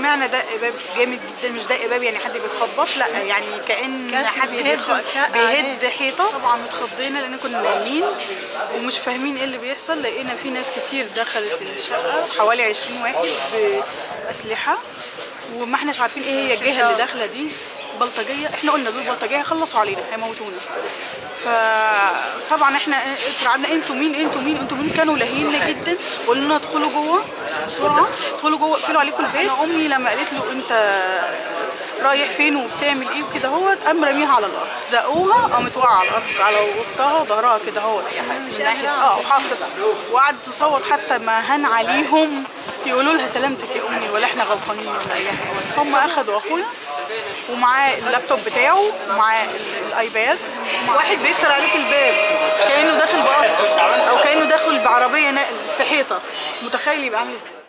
سمعنا دق باب جامد جدا مش دق باب يعني حد بيخبط لا يعني كان كان حد بيهد بيخ... الشقة بيهد حيطه طبعا اتخضينا لان كنا نايمين ومش فاهمين ايه اللي بيحصل لقينا في ناس كتير دخلت الشقه حوالي 20 واحد باسلحه وما احناش عارفين ايه هي الجهه اللي داخله دي بلطجيه احنا قلنا دول بلطجيه خلصوا علينا هيموتونا فطبعا احنا اترعبنا انتوا مين انتوا مين انتوا مين كانوا لاهينا جدا وقالوا لنا ادخلوا جوه بسرعه ادخلوا جوه اقفلوا عليكم البيت انا امي لما قالت له انت رايح فين وبتعمل ايه وكده هو قام راميها على الارض زقوها قامت واقعه على الارض على وسطها ظهرها كده هو من ناحيه اه وحافظ وقعدت تصوت حتى ما هان عليهم يقولوا لها سلامتك يا امي ولا احنا غلطانين ولا اي حاجه هم اخدوا اخويا ومعاه اللابتوب بتاعه ومعاه ال- الايباد واحد بيكسر عليك الباب كانه داخل بقطر او كانه داخل بعربيه نقل في حيطه متخيل يبقى عامل ازاي